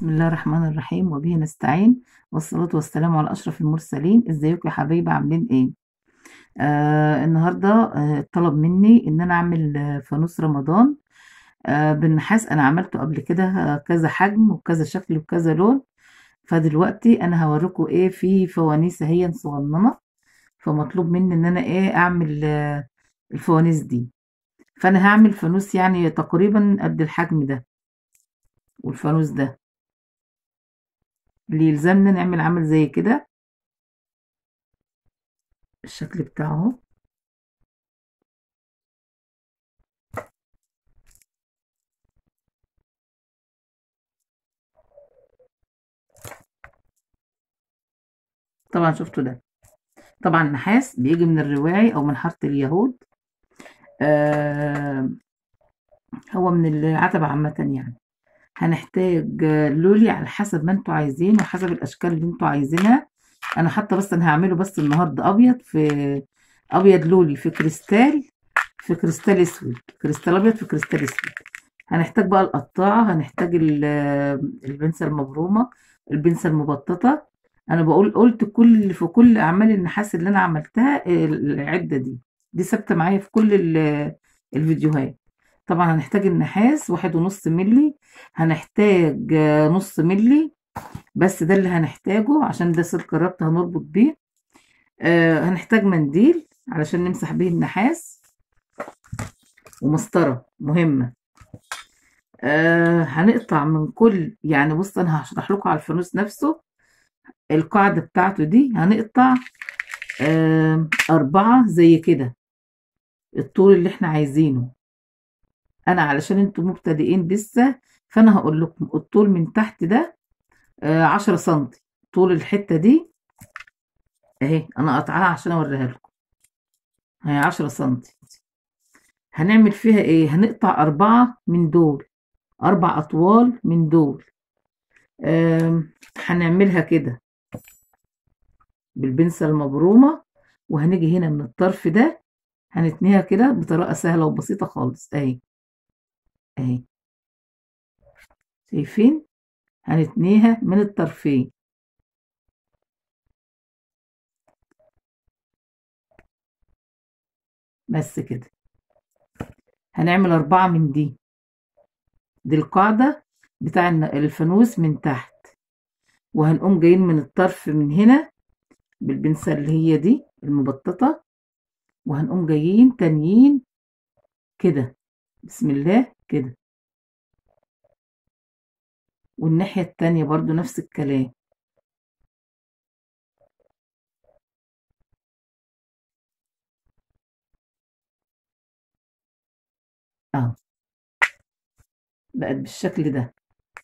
بسم الله الرحمن الرحيم وبه نستعين والصلاة والسلام على أشرف المرسلين ازيكم يا حبايبي عاملين ايه آه النهاردة آه طلب مني ان انا اعمل آه، فانوس رمضان آه بالنحاس انا عملته قبل كده آه كذا حجم وكذا شكل وكذا لون فدلوقتي انا هوريكم ايه في فوانيس اهي صغننة فمطلوب مني ان انا ايه اعمل آه الفوانيس دي فانا هعمل فانوس يعني تقريبا قد الحجم ده والفانوس ده اللي يلزمنا نعمل عمل زي كده الشكل بتاعه اهو. طبعا شفتوا ده طبعا النحاس بيجي من الرواعي او من حاره اليهود آه هو من العتبة عامة يعني هنحتاج آه، لولي على حسب ما انتوا عايزين وحسب الاشكال اللي انتوا عايزينها انا حتى بس انا هعمله بس النهارده ابيض في ابيض لولي في كريستال في كريستال اسود كريستال ابيض في كريستال اسود هنحتاج بقى القطاعة هنحتاج ال- البنسة المبرومة البنسة المبططة انا بقول قلت كل في كل اعمال النحاس اللي انا عملتها العدة دي دي ثابتة معايا في كل ال- الفيديوهات طبعا هنحتاج النحاس واحد ونص ملي هنحتاج آه، نص ملي بس ده اللي هنحتاجه عشان ده سلك الربط هنربط بيه آه هنحتاج منديل علشان نمسح بيه النحاس ومسطرة مهمة آه هنقطع من كل يعني بص انا هشرح لكم على الفانوس نفسه القاعدة بتاعته دي هنقطع آه أربعة زي كده الطول اللي احنا عايزينه انا علشان انتوا مبتدئين لسه فانا هقول لكم الطول من تحت ده آه عشرة سنتي طول الحتة دي اهي انا قطعها عشان اوريها لكم هي عشرة سنتي هنعمل فيها ايه هنقطع أربعة من دول أربع أطوال من دول آم، هنعملها كده بالبنسة المبرومة وهنيجي هنا من الطرف ده هنتنيها كده بطريقة سهلة وبسيطة خالص اهي اهي شايفين هنتنيها من الطرفين بس كده هنعمل أربعة من دي دي القاعدة بتاع الن- الفانوس من تحت وهنقوم جايين من الطرف من هنا بالبنسة اللي هي دي المبططة وهنقوم جايين تانيين كده بسم الله كده والناحية التانية برضو نفس الكلام اهو بقت بالشكل ده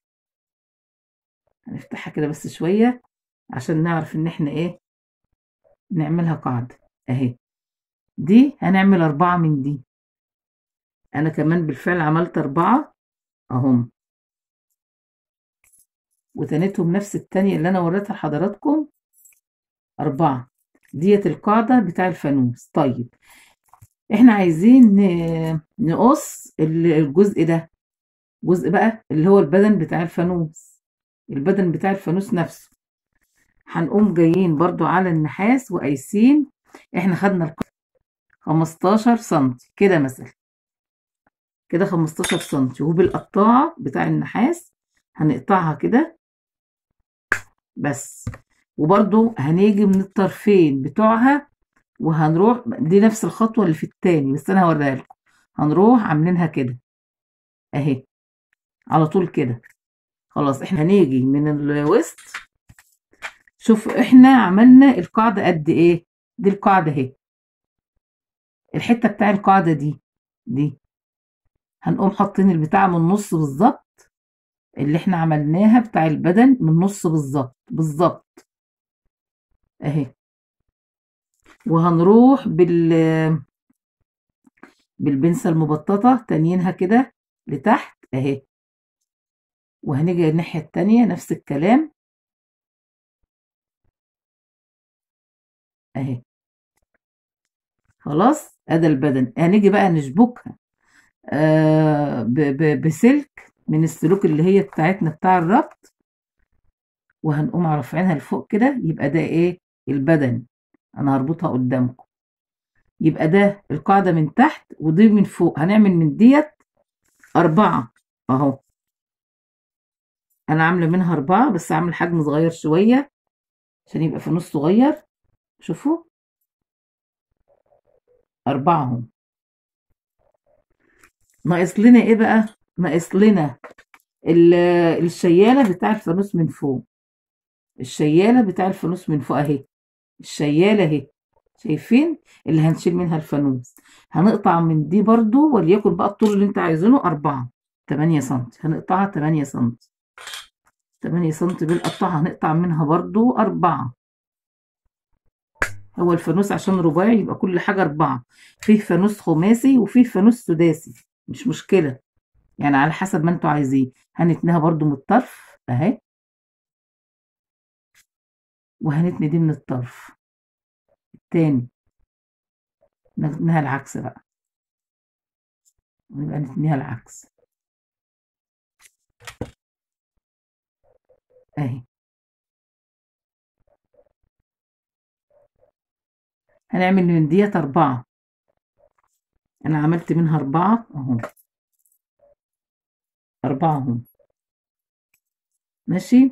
هنفتحها كده بس شوية عشان نعرف ان احنا ايه نعملها قاعدة اهي دي هنعمل أربعة من دي أنا كمان بالفعل عملت أربعة أهم وتانيتهم نفس التانية اللي أنا وريتها لحضراتكم أربعة ديت القاعدة بتاع الفانوس طيب احنا عايزين ن- نقص ال- الجزء ده جزء بقى اللي هو البدن بتاع الفانوس البدن بتاع الفانوس نفسه هنقوم جايين برضو على النحاس وقايسين احنا خدنا الق- 15 سنتي كده مثلا كده 15 سنتي وبالقطاعة بتاع النحاس هنقطعها كده بس وبرضو هنيجي من الطرفين بتوعها وهنروح دي نفس الخطوة اللي في التاني بس أنا هوريها لكم هنروح عاملينها كده أهي على طول كده خلاص احنا هنيجي من الوسط شوف احنا عملنا القاعدة قد ايه دي القاعدة اهي الحتة بتاع القاعدة دي دي هنقوم حاطين البتاع من النص بالظبط اللي احنا عملناها بتاع البدن من النص بالظبط بالظبط اهي وهنروح بال بالبنسة المبططة تانيينها كده لتحت اهي وهنيجي الناحية التانية نفس الكلام اهي خلاص ادي البدن هنيجي بقى نشبكها آه ب- ب- بسلك من السلوك اللي هي بتاعتنا بتاع الربط وهنقوم رافعينها لفوق كده يبقى ده ايه البدن انا هربطها قدامكم يبقى ده القاعدة من تحت ودي من فوق هنعمل من ديت أربعة أهو أنا عاملة منها أربعة بس عامل حجم صغير شوية عشان يبقى في نص صغير شوفوا أربعة هم ناقص لنا إيه بقى؟ ناقص لنا الشيالة بتاع الفانوس من فوق الشيالة بتاع الفانوس من فوق أهي الشيالة أهي شايفين اللي هنشيل منها الفانوس هنقطع من دي برضو وليكن بقى الطول اللي انت عايزينه أربعة تمانية سنتي هنقطعها تمانية سنتي تمانية سنتي بالقطعة هنقطع منها برضو أربعة هو الفانوس عشان رباعي يبقى كل حاجة أربعة فيه فانوس خماسي وفيه فانوس سداسي مش مشكلة يعني على حسب ما انتوا عايزين هنتنيها برضو من الطرف اهي وهنتني دي من الطرف التاني نتنيها العكس بقى ونبقى نتنيها العكس اهي هنعمل من ديت أربعة أنا عملت منها أربعة أهو أربعة هم ماشي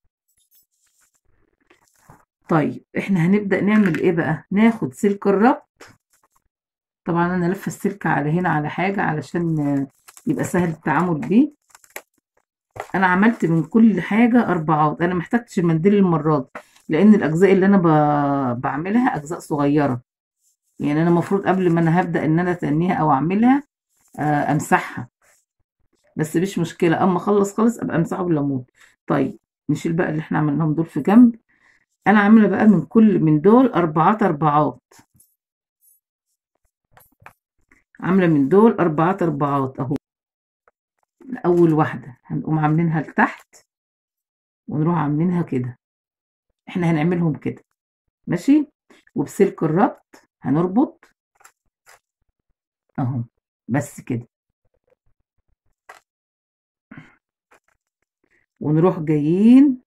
طيب احنا هنبدأ نعمل ايه بقى ناخد سلك الربط طبعا انا لفه السلك على هنا على حاجة علشان يبقى سهل التعامل بيه انا عملت من كل حاجة اربعات انا محتاجتش المنديل المرة دي لان الاجزاء اللي انا بعملها اجزاء صغيرة يعني انا المفروض قبل ما انا هبدأ ان انا اتنيها او اعملها امسحها بس مش مشكلة اما اخلص خالص ابقى امسحه بالليمون طيب نشيل بقى اللي احنا عملناهم دول في جنب انا عاملة بقى من كل من دول اربعات اربعات عاملة من دول اربعات اربعات اهو اول واحدة هنقوم عاملينها لتحت ونروح عاملينها كده احنا هنعملهم كده ماشي وبسلك الربط هنربط اهو بس كده ونروح جايين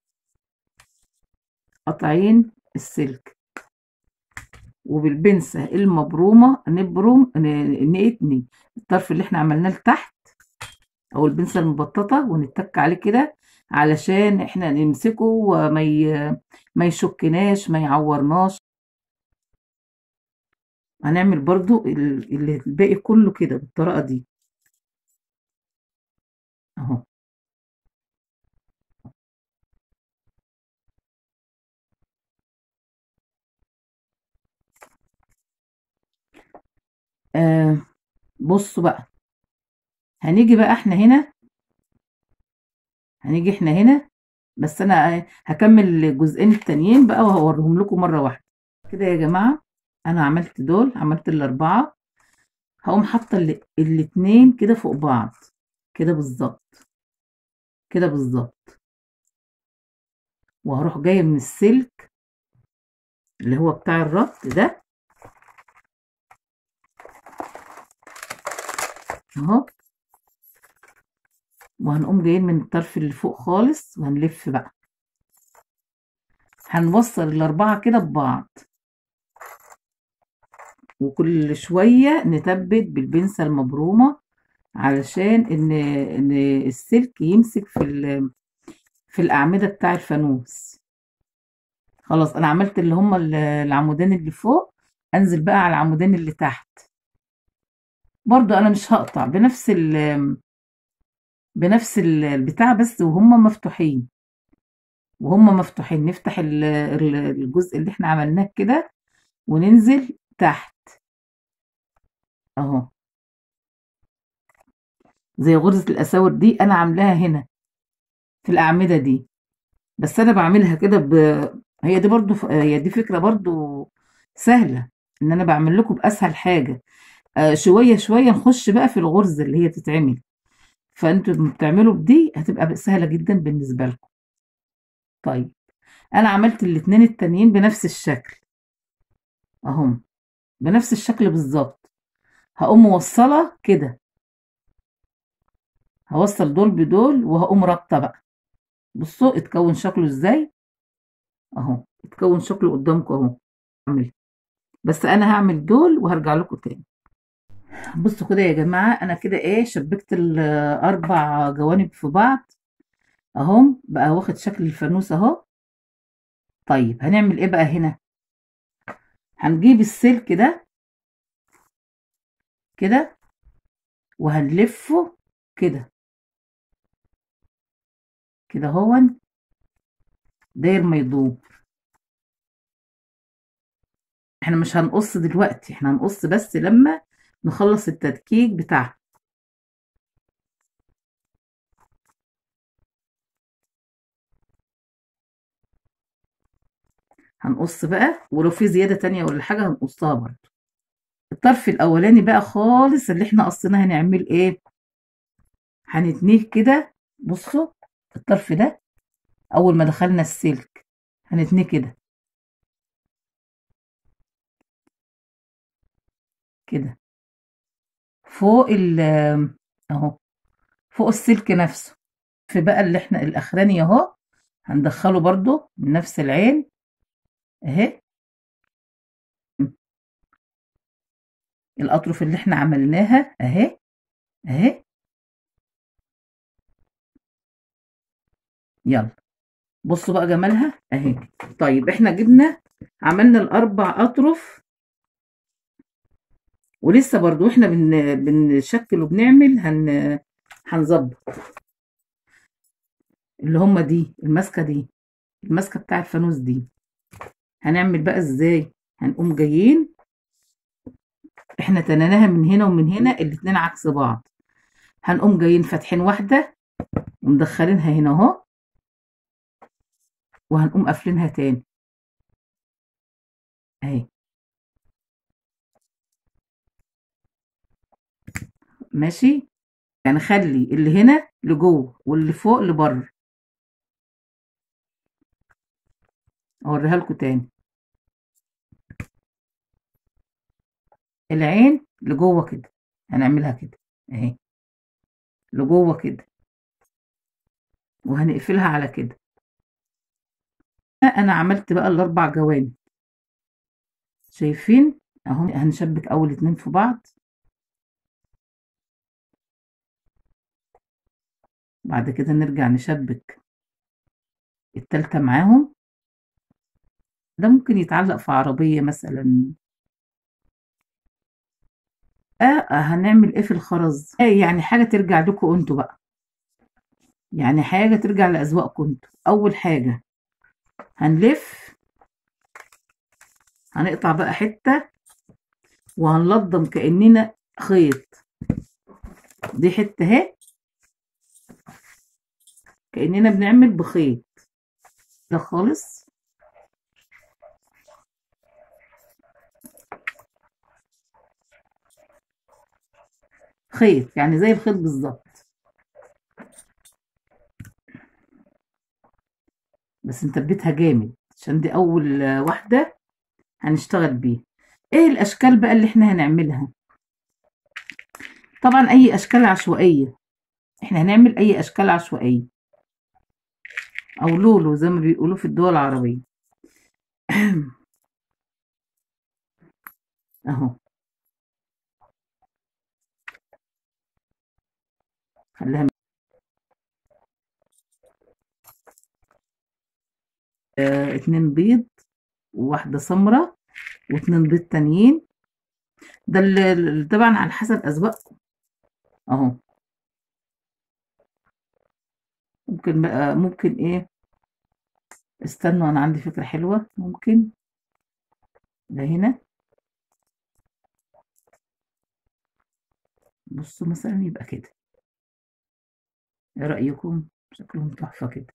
قاطعين السلك وبالبنسة المبرومة نبرم نقتني الطرف اللي احنا عملناه لتحت او البنسة المبططة ونتك عليه كده علشان احنا نمسكه وما ي... ما يشكناش ما يعورناش هنعمل برضو الباقي كله كده بالطريقة دي اهو آه بصوا بقى هنيجي بقى احنا هنا هنيجي احنا هنا بس انا هكمل الجزئين التانيين بقى وهوريهم لكم مره واحده كده يا جماعه انا عملت دول عملت الاربعه هقوم حاطه الاتنين كده فوق بعض كده بالظبط كده بالظبط وهروح جايه من السلك اللي هو بتاع الربط ده اهو وهنقوم جايين من الطرف اللي فوق خالص وهنلف بقى هنوصل الاربعه كده ببعض وكل شويه نثبت بالبنسه المبرومه علشان ان ان السلك يمسك في في الاعمده بتاع الفانوس خلاص انا عملت اللي هما العمودين اللي فوق انزل بقى على العمودين اللي تحت برضو انا مش هقطع بنفس ال بنفس البتاع بس وهم مفتوحين وهم مفتوحين نفتح الجزء اللي احنا عملناه كده وننزل تحت اهو زي غرزة الأساور دي أنا عاملاها هنا في الأعمدة دي بس أنا بعملها كده ب... هي دي برضو ف... هي دي فكرة برضو سهلة إن أنا بعمل لكم بأسهل حاجة آه شوية شوية نخش بقى في الغرزة اللي هي تتعمل فانتوا بتعملوا بدي هتبقى سهلة جدا بالنسبة لكم طيب انا عملت الاتنين التانيين بنفس الشكل اهم بنفس الشكل بالظبط هقوم موصلة كده هوصل دول بدول وهقوم رابطة بقى بصوا اتكون شكله ازاي اهو اتكون شكله قدامكم اهو اعمل بس انا هعمل دول وهرجع لكم تاني بصوا كده يا جماعة انا كده ايه شبكت الاربع جوانب في بعض اهم بقى واخد شكل الفانوس اهو طيب هنعمل ايه بقى هنا هنجيب السلك ده كده وهنلفه كده كده هون داير ما يدور احنا مش هنقص دلوقتي احنا هنقص بس لما نخلص التدكيك بتاعها هنقص بقى ولو في زيادة تانية ولا حاجة هنقصها برضو الطرف الأولاني بقى خالص اللي احنا قصيناه هنعمل ايه هنتنيه كده بصوا الطرف ده أول ما دخلنا السلك هنتنيه كده كده فوق ال اهو فوق السلك نفسه في بقى اللي احنا الاخراني اهو هندخله برضو من نفس العين اهي الاطرف اللي احنا عملناها اهي اهي يلا بصوا بقى جمالها اهي طيب احنا جبنا عملنا الاربع اطرف ولسه برضو احنا بن بنشكل وبنعمل هن هنظبط اللي هما دي الماسكه دي الماسكه بتاع الفانوس دي هنعمل بقى ازاي هنقوم جايين احنا تنيناها من هنا ومن هنا الاتنين عكس بعض هنقوم جايين فاتحين واحده ومدخلينها هنا اهو وهنقوم قافلينها تاني اهي ماشي يعني خلي اللي هنا لجوه واللي فوق لبره اوريها لكم تاني العين لجوه كده هنعملها كده اهي لجوه كده وهنقفلها على كده انا عملت بقى الاربع جوانب شايفين اهو هنشبك اول اتنين في بعض بعد كده نرجع نشبك التالتة معاهم ده ممكن يتعلق في عربية مثلا آه هنعمل ايه في الخرز آه يعني حاجة ترجع لكم انتوا بقى يعني حاجة ترجع لأذواقكم انتوا أول حاجة هنلف هنقطع بقى حتة وهنلضم كأننا خيط دي حتة اهي كأننا بنعمل بخيط ده خالص خيط يعني زي الخيط بالظبط بس نثبتها جامد عشان دي اول واحدة هنشتغل بيها ايه الاشكال بقى اللي احنا هنعملها طبعا اي اشكال عشوائية احنا هنعمل اي اشكال عشوائية او لولو زي ما بيقولوا في الدول العربية اهو خليها آه اتنين بيض وواحدة سمرة واتنين بيض تانيين ده اللي طبعا على حسب أذواقكم اهو ممكن بقى ممكن ايه استنوا انا عندي فكرة حلوة ممكن ده هنا بصوا مثلا يبقى كده ايه رأيكم شكلهم تحفة كده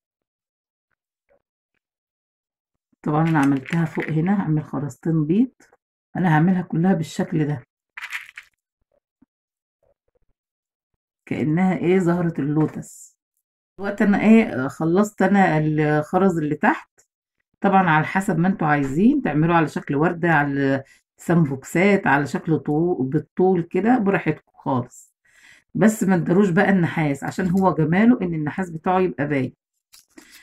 طبعا انا عملتها فوق هنا هعمل خرزتين بيض انا هعملها كلها بالشكل ده كأنها ايه زهرة اللوتس دلوقتي انا ايه خلصت انا الخرز اللي تحت طبعا على حسب ما انتوا عايزين تعملوا على شكل وردة على سمبوكسات على شكل طول بالطول كده براحتكم خالص بس ما تدروش بقى النحاس عشان هو جماله ان النحاس بتاعه يبقى باين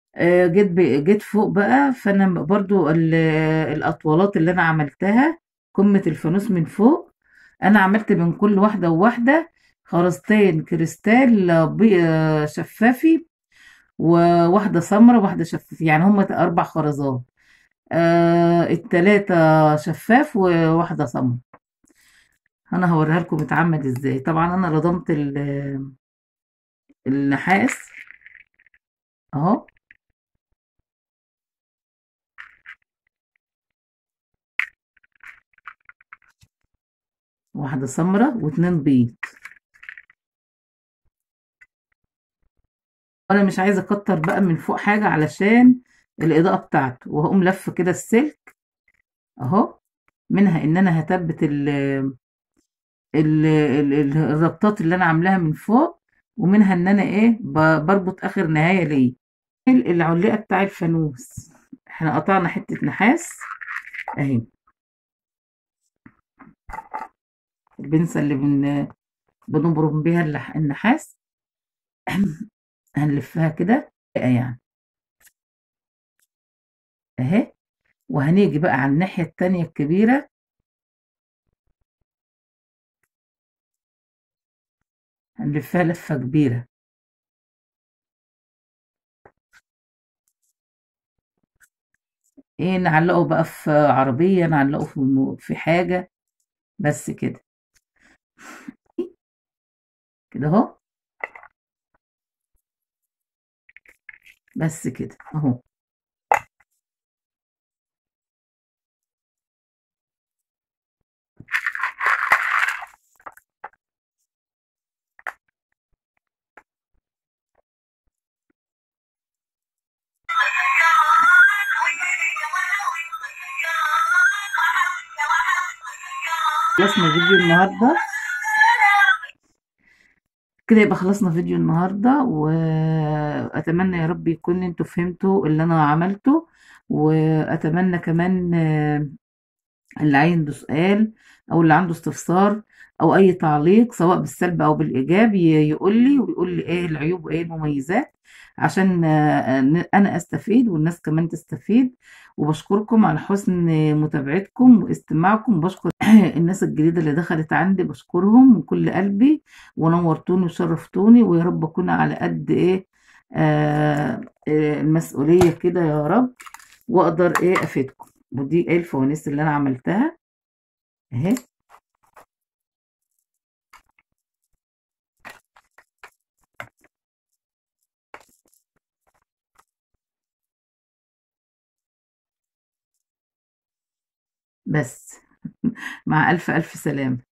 آه، جيت ب- جيت فوق بقى فانا برضو ال- الاطوالات اللي انا عملتها قمة الفانوس من فوق انا عملت من كل واحدة وواحدة خرزتين كريستال بي- آه، شفافي وواحدة سمرة وواحدة شفاف يعني هما اربع خرزات آه التلاتة شفاف وواحدة سمرة انا هوريها لكم اتعمل ازاي طبعا انا رضمت ال- النحاس اهو واحدة سمرة واتنين بيض وانا مش عايزة اكتر بقى من فوق حاجة علشان الاضاءة بتاعته وهقوم لف كده السلك اهو منها ان انا هثبت ال ال ال ال الربطات اللي انا عاملاها من فوق ومنها ان انا ايه ب- بربط اخر نهاية ليه العلقة بتاع الفانوس احنا قطعنا حتة نحاس اهي البنسة اللي بن بنبرم بيها اللح- النحاس هنلفها كده يعني اهي وهنيجي بقى على الناحية التانية الكبيرة هنلفها لفة كبيرة ايه نعلقه بقى في عربية نعلقه في م- في حاجة بس كده كده اهو بس كده اهو خلصنا فيديو النهاردة كده يبقى خلصنا فيديو النهاردة وأتمنى يا رب يكون انتوا فهمتوا اللي أنا عملته وأتمنى كمان آه، اللي عنده سؤال أو اللي عنده استفسار أو أي تعليق سواء بالسلب أو بالإيجاب ي- يقول لي ويقول لي إيه العيوب وإيه المميزات عشان آه، ن- أنا أستفيد والناس كمان تستفيد وبشكركم على حسن متابعتكم واستماعكم وبشكر الناس الجديدة اللي دخلت عندي بشكرهم من كل قلبي ونورتوني وشرفتوني ويا رب أكون على قد إيه آه آه، المسؤولية كده يا رب وأقدر إيه أفيدكم ودي إيه الفوانيس اللي أنا عملتها أهي بس مع ألف ألف سلامة